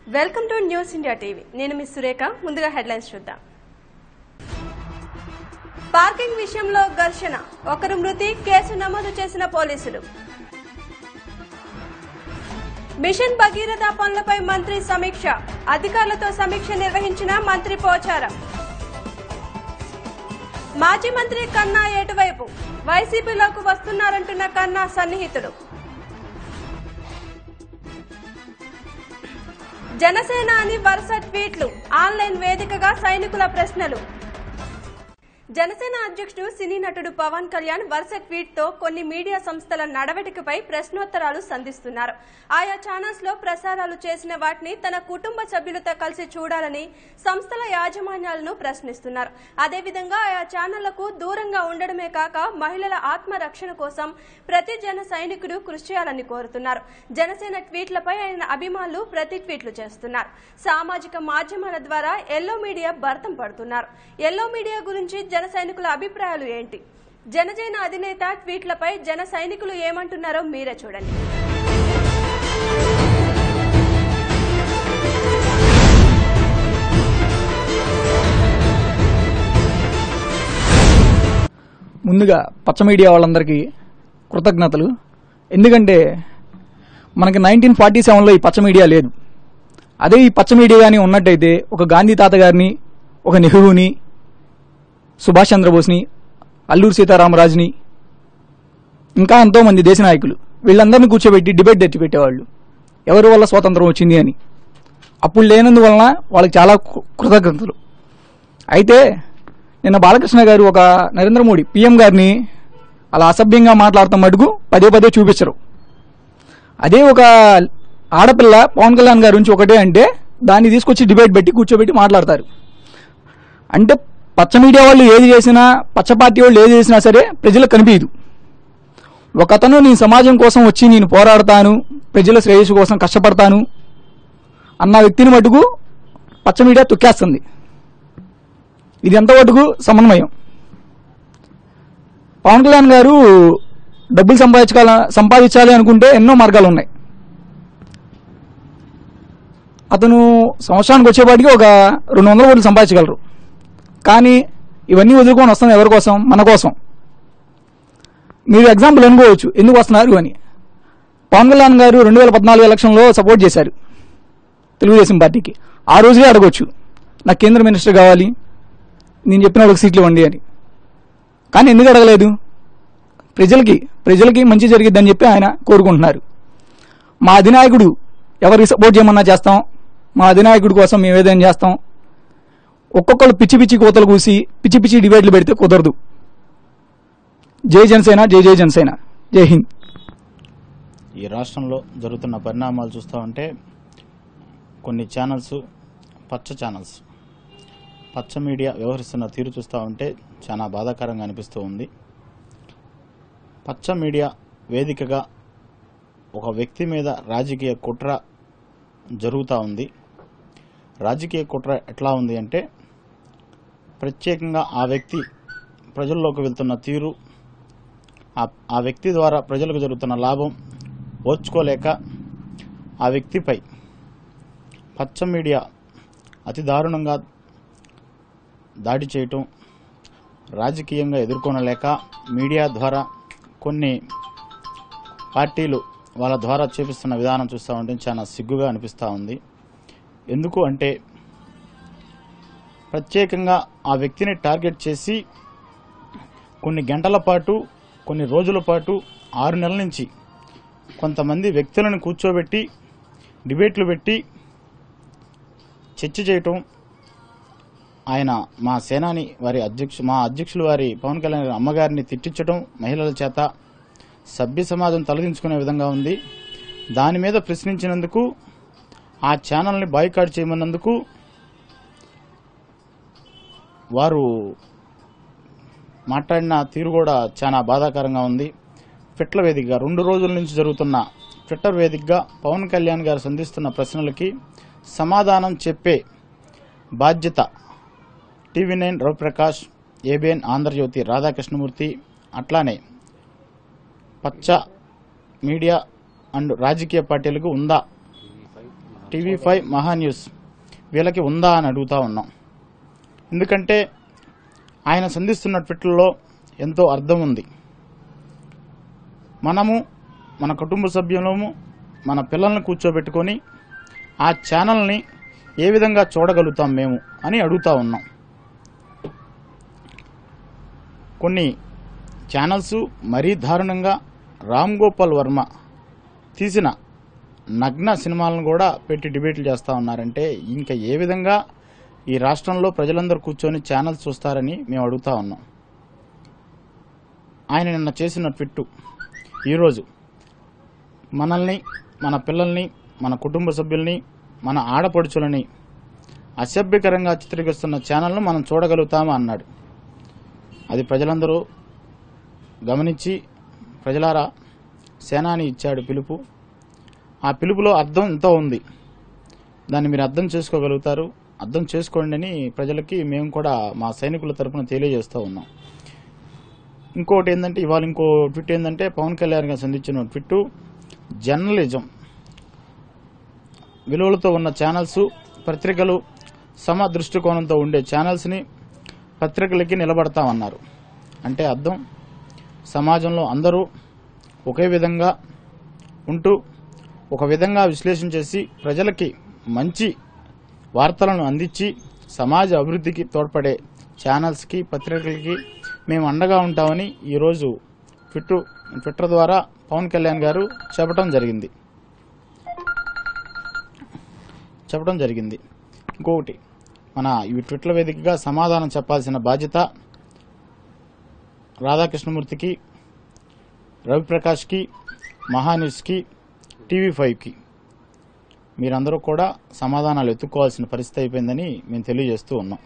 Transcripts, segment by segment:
welcome to news India TV నేను మీ సురేఖ ముందుగా హెడ్లైన్స్ చూద్దాం పార్కింగ్ విషయంలో ఘర్షణ ఒకరు మృతి కేసు నమోదు చేసిన పోలీసులు మిషన్ భగీరథ పనులపై మంత్రి సమీక్ష అధికారులతో సమీక్ష నిర్వహించిన మంత్రి పోచారం మాజీ మంత్రి కన్నా ఏటువైపు వైసీపీలోకి వస్తున్నారంటున్న కన్నా సన్నిహితుడు జనసేన అని వరుస ట్వీట్లు ఆన్లైన్ వేదికగా సైనికుల ప్రశ్నలు జనసేన అధ్యక్షుడు సినీ నటుడు పవన్ కళ్యాణ్ వరుస ట్వీట్ తో కొన్ని మీడియా సంస్థల నడవడికపై ప్రశ్నోత్తరాలు సంధిస్తున్నారు ఆయా ఛానల్స్ లో ప్రసారాలు చేసిన వాటిని తన కుటుంబ సభ్యులతో కలిసి చూడాలని సంస్థల యాజమాన్యాలను ప్రశ్నిస్తున్నారు అదేవిధంగా ఆయా ఛానళ్లకు దూరంగా ఉండడమే కాక మహిళల ఆత్మరక్షణ కోసం ప్రతి జన సైనికుడు కృషి చేయాలని కోరుతున్నారు జనసేన ట్వీట్లపై ఆయన అభిమానులు ప్రతి ట్వీట్లు చేస్తున్నారు సామాజిక మాధ్యమాల ద్వారా ఎల్లో మీడియా భర్తం పడుతున్నారు ఎల్లో మీడియా గురించి జన సైనికుల అభిప్రాయాలు ఏంటి జనజైన అధినేత ట్వీట్లపై జన సైనికులు ఏమంటున్నారో మీరే చూడండి ముందుగా పచ్చ మీడియా వాళ్ళందరికీ కృతజ్ఞతలు ఎందుకంటే మనకి నైన్టీన్ ఫార్టీ సెవెన్లో ఈ పచ్చ మీడియా లేదు అదే ఈ పచ్చ మీడియా కానీ ఉన్నట్టయితే ఒక గాంధీ తాత గారిని ఒక నెహ్రూని సుభాష్ చంద్రబోస్ని అల్లూరు సీతారామరాజుని ఇంకా ఎంతో మంది దేశ నాయకులు వీళ్ళందరినీ కూర్చోబెట్టి డిబేట్ తెచ్చి పెట్టేవాళ్ళు ఎవరి వల్ల స్వాతంత్రం వచ్చింది అని అప్పుడు లేనందువలన వాళ్ళకి చాలా కృ- కృతజ్ఞతలు అయితే నిన్న బాలకృష్ణ గారు ఒక నరేంద్ర మోడీ పీఎం గారిని అలా అసభ్యంగా మాట్లాడతాం మటుకు పదే పదే చూపించరు అదే ఒక ఆడపిల్ల పవన్ కళ్యాణ్ గారి నుంచి ఒకటే అంటే దాన్ని తీసుకొచ్చి డిబేట్ పెట్టి కూర్చోబెట్టి మాట్లాడతారు అంటే పచ్చ మీడియా వాళ్ళు ఏది చేసినా పచ్చ పార్టీ వాళ్ళు ఏది చేసినా సరే ప్రజలకు కనిపించదు ఒకతను నేను సమాజం కోసం వచ్చి నేను పోరాడతాను ప్రజల శ్రేయస్సు కోసం కష్టపడతాను అన్న వ్యక్తిని మటుకు పచ్చ మీడియా తొక్కేస్తుంది ఇది ఎంత మటుకు సమన్వయం పవన్ కళ్యాణ్ గారు డబ్బులు సంపాదించాల సంపాదించాలి అనుకుంటే ఎన్నో మార్గాలు ఉన్నాయి అతను సంవత్సరానికి వచ్చేపాటికి ఒక రెండు వందల కోట్లు సంపాదించగలరు కానీ ఇవన్నీ వదులుకొని వస్తాం ఎవరి కోసం మన కోసం మీరు ఎగ్జాంపుల్ అనుకోవచ్చు ఎందుకు వస్తున్నారు అని పవన్ కళ్యాణ్ గారు రెండు వేల పద్నాలుగు ఎలక్షన్లో సపోర్ట్ చేశారు తెలుగుదేశం పార్టీకి ఆ రోజే అడగొచ్చు నాకు కేంద్ర మినిస్టర్ కావాలి నేను చెప్పిన వాళ్ళకి సీట్లు ఇవ్వండి అని కానీ ఎందుకు అడగలేదు ప్రజలకి ప్రజలకి మంచి జరిగిద్దని చెప్పి ఆయన కోరుకుంటున్నారు మా అధినాయకుడు ఎవరికి సపోర్ట్ చేయమన్నా చేస్తాం మా అధినాయకుడి కోసం మేము ఏదైనా చేస్తాం ఒక్కొక్కరు పిచ్చి పిచ్చి కోతలు కూసి పిచ్చి పిచ్చి డిబేట్లు పెడితే కుదరదు జై జనసేన జై జై జనసేన జై హింద్ ఈ రాష్ట్రంలో జరుగుతున్న పరిణామాలు చూస్తూ ఉంటే కొన్ని ఛానల్స్ పచ్చ ఛానల్స్ పచ్చ మీడియా వ్యవహరిస్తున్న తీరు చూస్తూ ఉంటే చాలా బాధాకరంగా అనిపిస్తూ ఉంది పచ్చ మీడియా వేదికగా ఒక వ్యక్తి మీద రాజకీయ కుట్ర జరుగుతూ ఉంది రాజకీయ కుట్ర ఎట్లా ఉంది అంటే ప్రత్యేకంగా ఆ వ్యక్తి ప్రజల్లోకి వెళ్తున్న తీరు ఆ- ఆ వ్యక్తి ద్వారా ప్రజలకు జరుగుతున్న లాభం ఓర్చుకోలేక ఆ వ్యక్తిపై పచ్చ మీడియా అతి దారుణంగా దాడి చేయటం రాజకీయంగా ఎదుర్కొనలేక మీడియా ద్వారా కొన్ని పార్టీలు వాళ్ళ ద్వారా చూపిస్తున్న విధానం చూస్తూ ఉంటే చాలా సిగ్గుగా అనిపిస్తూ ఉంది ఎందుకు అంటే ప్రత్యేకంగా ఆ వ్యక్తిని టార్గెట్ చేసి కొన్ని గంటల పాటు కొన్ని రోజుల పాటు ఆరు నెలల నుంచి కొంతమంది వ్యక్తులను కూర్చోబెట్టి డిబేట్లు పెట్టి చర్చ చేయటం ఆయన మా సేనాని వారి అధ్యక్షు మా అధ్యక్షులు వారి పవన్ కళ్యాణ్ గారి అమ్మగారిని తిట్టించడం మహిళల చేత సభ్య సమాజం తలదించుకునే విధంగా ఉంది దాని మీద ప్రశ్నించినందుకు ఆ ఛానల్ని బాయ్కాట్ చేయమన్నందుకు వారు మాట్లాడిన తీరు కూడా చాలా బాధాకరంగా ఉంది ట్విట్టర్ వేదికగా రెండు రోజుల నుంచి జరుగుతున్న ట్విట్టర్ వేదికగా పవన్ కళ్యాణ్ గారు సంధిస్తున్న ప్రశ్నలకి సమాధానం చెప్పే బాధ్యత TV nine Raviprakash ABN Andhrajyothi Radhakrishnamurthy అట్లానే పచ్చ మీడియా అండ్ రాజకీయ పార్టీలకు ఉందా టీవీ ఫైవ్ మహా న్యూస్ వీళ్ళకి ఉందా అని అడుగుతా ఉన్నాం ఎందుకంటే ఆయన సంధిస్తున్న ట్విట్లలో ఎంతో అర్థం ఉంది మనము మన కుటుంబ సభ్యులము మన పిల్లల్ని కూర్చోబెట్టుకొని ఆ ఛానల్ని ఏ విధంగా చూడగలుగుతాం మేము అని అడుగుతా ఉన్నాం కొన్ని ఛానల్స్ మరీ దారుణంగా రామ్ గోపాల్ వర్మ తీసిన నగ్న సినిమాలను కూడా పెట్టి డిబేట్లు చేస్తూ ఉన్నారంటే ఇంకా ఏ విధంగా ఈ రాష్ట్రంలో ప్రజలందరూ కూర్చొని ఛానల్స్ చూస్తారని మేము అడుగుతా ఉన్నాం ఆయన నిన్న చేసిన ట్విట్టు ఈరోజు మనల్ని మన పిల్లల్ని మన కుటుంబ సభ్యుల్ని మన ఆడపడుచులని అసభ్యకరంగా చిత్రీకరిస్తున్న ఛానల్ను మనం చూడగలుగుతామా అన్నాడు అది ప్రజలందరూ గమనించి ప్రజలారా సేనాని ఇచ్చాడు పిలుపు ఆ పిలుపులో అర్థం ఎంతో ఉంది దాన్ని మీరు అర్థం చేసుకోగలుగుతారు అర్థం చేసుకోండి అని ప్రజలకి మేము కూడా మా సైనికుల తరపున తెలియజేస్తూ ఉన్నాం ఇంకోటి ఏంటంటే ఇవాళ ఇంకో ట్విట్ ఏంటంటే పవన్ కళ్యాణ్ గారు సంధించిన ట్విట్ జర్నలిజం విలువలతో ఉన్న ఛానల్స్ పత్రికలు సమ దృష్టికోణంతో ఉండే ఛానల్స్ని పత్రికలకి నిలబడతామన్నారు అంటే అర్థం సమాజంలో అందరూ ఒకే విధంగా ఉంటూ ఒక విధంగా విశ్లేషణ చేసి ప్రజలకి మంచి వార్తలను అందించి సమాజ అభివృద్ధికి తోడ్పడే ఛానల్స్కి పత్రికలకి మేము అండగా ఉంటామని ఈరోజు ట్విట్టర్ ట్విట్టర్ ద్వారా పవన్ కళ్యాణ్ గారు చెప్పడం జరిగింది చెప్పడం జరిగింది ఇంకొకటి మన ఈ ట్విట్టర్ వేదికగా సమాధానం చెప్పాల్సిన బాధ్యత రాధాకృష్ణమూర్తికి రవిప్రకాష్కి మహాన్యూస్కి టీవీ ఫైవ్కి మీరందరూ కూడా సమాధానాలు ఎత్తుక్కోవాల్సిన పరిస్థితి అయిపోయిందని మేము తెలియజేస్తూ ఉన్నాం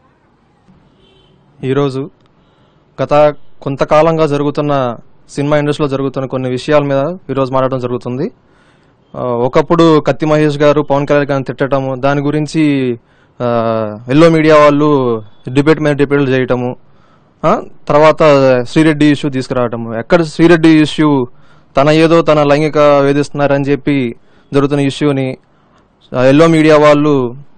ఈరోజు గత కొంతకాలంగా జరుగుతున్న సినిమా ఇండస్ట్రీలో జరుగుతున్న కొన్ని విషయాల మీద ఈరోజు మాట్లాడడం జరుగుతుంది ఆ, ఒకప్పుడు కత్తి మహేష్ గారు పవన్ కళ్యాణ్ గారిని తిట్టడము దాని గురించి ఆ, ఎల్లో మీడియా వాళ్ళు డిబేట్ మీద డిబేట్లు చేయటము ఆ, తర్వాత శ్రీరెడ్డి ఇష్యూ తీసుకురావటము ఎక్కడ శ్రీరెడ్డి ఇష్యూ తన ఏదో తన లైంగిక వేధిస్తున్నారని చెప్పి జరుగుతున్న ఇష్యూని ఆ, ఎల్లో మీడియా వాళ్ళు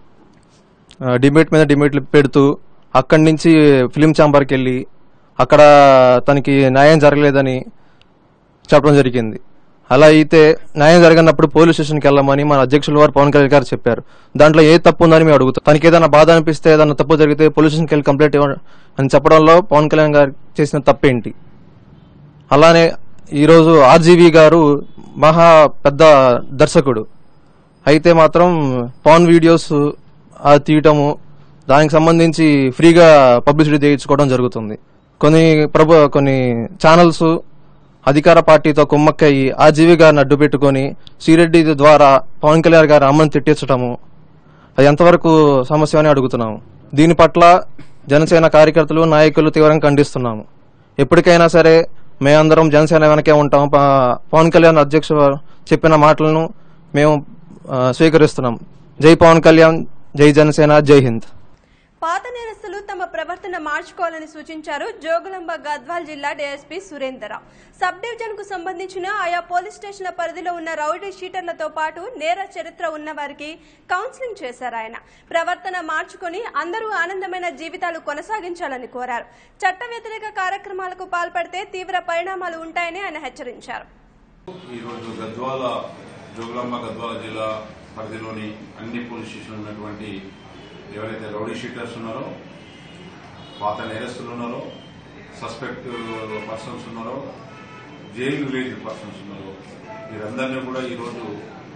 ఆ, డిబేట్ మీద డిబేట్లు పెడుతూ అక్కడి నుంచి ఫిలిం ఛాంబర్కి వెళ్ళి అక్కడ తనకి న్యాయం జరగలేదని చెప్పడం జరిగింది అలా అయితే న్యాయం జరగనప్పుడు పోలీస్ స్టేషన్కి వెళ్ళమని మన అధ్యక్షుల వారు పవన్ కళ్యాణ్ గారు చెప్పారు దాంట్లో ఏ తప్పు ఉందని మేము అడుగుతాం తనకి ఏదైనా బాధ అనిపిస్తే ఏదైనా తప్పు జరిగితే పోలీస్ స్టేషన్కి వెళ్ళి కంప్లైంట్ ఇవ్వ అని చెప్పడంలో పవన్ కళ్యాణ్ గారు చేసిన తప్పేంటి అలానే ఈరోజు ఆర్జీవి గారు మహా పెద్ద దర్శకుడు అయితే మాత్రం పవన్ వీడియోస్ అది తీయటము దానికి సంబంధించి ఫ్రీగా పబ్లిసిటీ చేయించుకోవడం జరుగుతుంది కొన్ని ప్రభు కొన్ని ఛానల్స్ అధికార పార్టీతో కుమ్మక్కయ్యి ఆర్జీవి గారిని అడ్డు పెట్టుకొని శ్రీరెడ్డి ద్వారా పవన్ కళ్యాణ్ గారి అమ్మని తిట్టించటము అది ఎంతవరకు సమస్య అని అడుగుతున్నాము దీని పట్ల జనసేన కార్యకర్తలు నాయకులు తీవ్రంగా ఖండిస్తున్నాము ఎప్పటికైనా సరే మేమందరం జనసేన వెనకే ఉంటాం ప- పవన్ కళ్యాణ్ అధ్యక్షుడు వారు చెప్పిన మాటలను మేము ఆ, స్వీకరిస్తున్నాం జై పవన్ కళ్యాణ్ జై జనసేన జై హింద్ పాత నేరస్తులు తమ ప్రవర్తన మార్చుకోవాలని సూచించారు జోగులాంబ గద్వాల్ జిల్లా డీఎస్పీ సురేందర్రావు సబ్ డివిజన్ కు సంబంధించిన ఆయా పోలీస్ స్టేషన్ల పరిధిలో ఉన్న రౌడీ షీటర్లతో పాటు నేర చరిత్ర ఉన్న వారికి కౌన్సిలింగ్ చేశారు ఆయన ప్రవర్తన మార్చుకుని అందరూ ఆనందమైన జీవితాలు కొనసాగించాలని కోరారు చట్ట వ్యతిరేక కార్యక్రమాలకు పాల్పడితే తీవ్ర పరిణామాలు ఉంటాయని ఆయన హెచ్చరించారు ఈరోజు గద్వాల జోగులాంబ గద్వాల జిల్లా పరిధిలోని అన్ని పోలీస్ స్టేషన్లు ఉన్నటువంటి ఎవరైతే రౌడీ షీటర్స్ ఉన్నారో పాత నేరస్తులు ఉన్నారో సస్పెక్ట్ పర్సన్స్ ఉన్నారో జైలు రిలేటెడ్ పర్సన్స్ ఉన్నారో వీరందరినీ కూడా ఈరోజు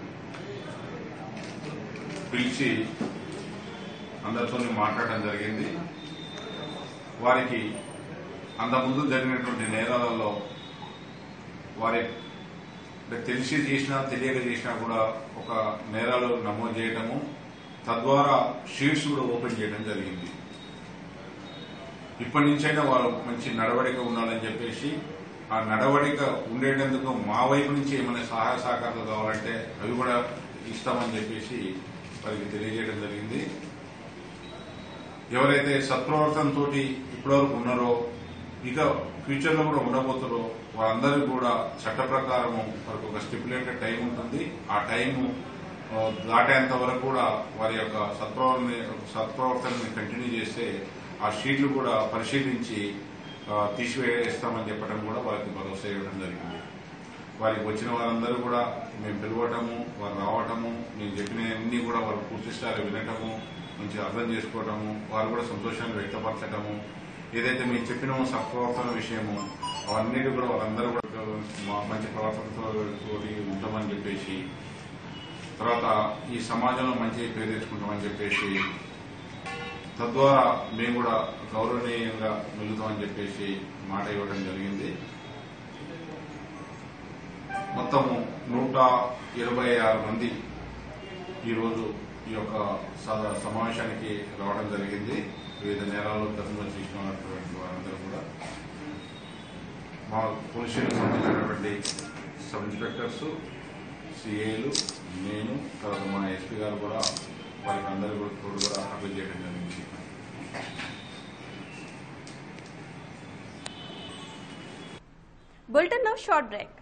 పిలిచి అందరితో మాట్లాడడం జరిగింది వారికి అంతకుముందు జరిగినటువంటి నేరాలలో వారి అంటే తెలిసి చేసినా తెలియక చేసినా కూడా ఒక నేరాలు నమోదు చేయటము తద్వారా షీట్స్ కూడా ఓపెన్ చేయడం జరిగింది ఇప్పటి నుంచైనా వారు మంచి నడవడిక ఉండాలని చెప్పేసి ఆ నడవడిక ఉండేటందుకు మా వైపు నుంచి ఏమైనా సహాయ సహకారాలు కావాలంటే అవి కూడా ఇస్తామని చెప్పేసి వారికి తెలియజేయడం జరిగింది ఎవరైతే సత్ప్రవర్తనతో ఇప్పటివరకు ఉన్నారో ఇక ఫ్యూచర్ లో కూడా ఉండబోతారో వాళ్ళందరికీ కూడా చట్ట ప్రకారము వారికి ఒక స్టిపులేటెడ్ టైం ఉంటుంది ఆ టైము ఆ, దాటేంత వరకు కూడా వారి యొక్క సత్ప్రవర్తన సత్ప్రవర్తనని కంటిన్యూ చేస్తే ఆ షీట్లు కూడా పరిశీలించి ఆ, తీసివేస్తామని చెప్పడం కూడా వారికి భరోసా ఇవ్వడం జరిగింది వారికి వచ్చిన వారందరూ కూడా మేము పిలవటము వారు రావటము నేను చెప్పినవన్నీ కూడా వారు పూర్తి స్థాయిలో వినటము మంచిగా అర్థం చేసుకోవటము వారు కూడా సంతోషాన్ని వ్యక్తపరచటము ఏదైతే మేము చెప్పినామో సత్ప్రవర్తన విషయము అవన్నిటి కూడా వాళ్ళందరూ కూడా మా- మంచి ప్రవర్తనతో తోటి ఉంటామని చెప్పేసి తర్వాత ఈ సమాజంలో మంచి పేరు తెచ్చుకుంటామని చెప్పేసి తద్వారా మేము కూడా గౌరవనీయంగా మెలుగుతామని చెప్పేసి మాట ఇవ్వడం జరిగింది మొత్తము నూట ఇరవై ఆరు మంది ఈరోజు ఈ యొక్క స- సమావేశానికి రావడం జరిగింది వివిధ నేరాల్లో గతంలో చేసినటువంటి వారందరూ కూడా మా పోలీస్ స్టేషన్కి సంబంధించినటువంటి సబ్ ఇన్స్పెక్టర్స్ సిఏలు నేను తర్వాత మా ఎస్పీ గారు కూడా వారికి అందరూ కూడా తోడు కూడా అప్పీల్ చేయడం జరిగింది బులెటిన్ లో షార్ట్ బ్రేక్